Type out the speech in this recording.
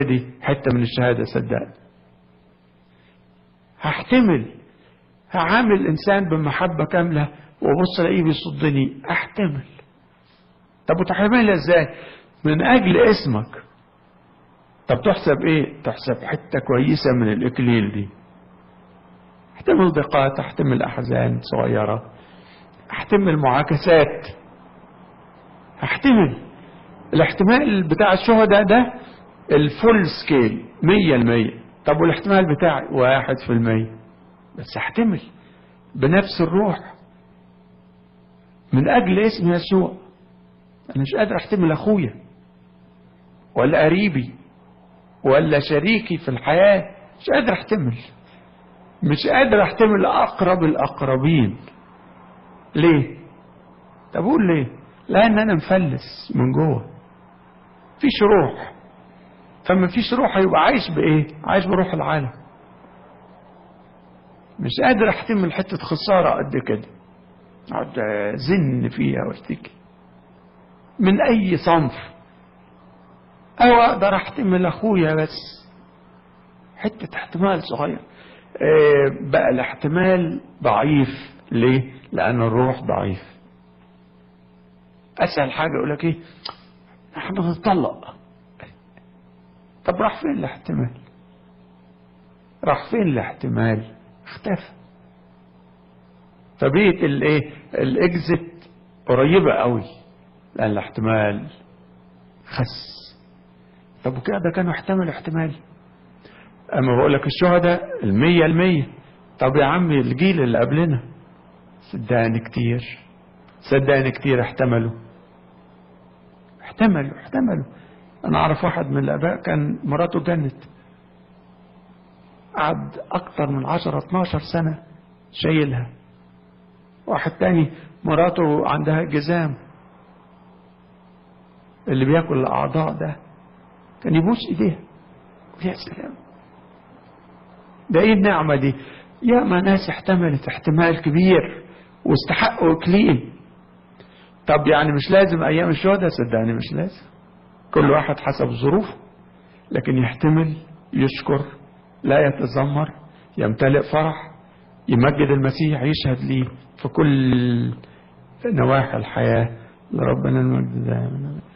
دي حتة من الشهادة صدقني هحتمل هعامل إنسان بمحبة كاملة وبص الاقيه بيصدني احتمل طب وتحتملها ازاي من اجل اسمك طب تحسب ايه تحسب حته كويسه من الاكليل دي احتمل ضيقات احتمل احزان صغيره احتمل معاكسات احتمل الاحتمال بتاع الشهداء ده الفول سكيل مية المية طب والاحتمال بتاعي واحد في المية بس احتمل بنفس الروح من أجل اسم يسوع أنا مش قادر أحتمل أخويا ولا قريبي ولا شريكي في الحياة مش قادر أحتمل مش قادر أحتمل أقرب الأقربين ليه؟ طب أقول ليه؟ لأن أنا مفلس من جوه فيش روح فما فيش روح هيبقى عايش بإيه؟ عايش بروح العالم مش قادر أحتمل حتة خسارة قد كده اقعد زن فيها واشتكي من اي صنف او اقدر احتمل اخويا بس حتة احتمال صغير اه بقى الاحتمال ضعيف ليه لان الروح ضعيف اسهل حاجة يقول لك ايه احنا بنطلق طب راح فين الاحتمال راح فين الاحتمال اختفى فبقيت الايه الاكزت قريبه قوي لان الاحتمال خس طب وكده ده كانوا احتملوا احتمال اما بقول لك الشهداء المية المية طب يا عمي الجيل اللي قبلنا صدقني كتير صدقني كتير احتملوا احتملوا احتملوا انا اعرف واحد من الاباء كان مراته جنت قعد اكتر من عشرة 12 سنة شايلها واحد تاني مراته عندها جزام اللي بياكل الاعضاء ده كان يبوس ايديها يا سلام ده ايه النعمة دي يا ما ناس احتملت احتمال كبير واستحقوا اكليل طب يعني مش لازم ايام الشهداء صدقني مش لازم كل واحد حسب ظروفه لكن يحتمل يشكر لا يتذمر يمتلئ فرح يمجد المسيح يشهد ليه في كل نواحي الحياة لربنا المجد دائما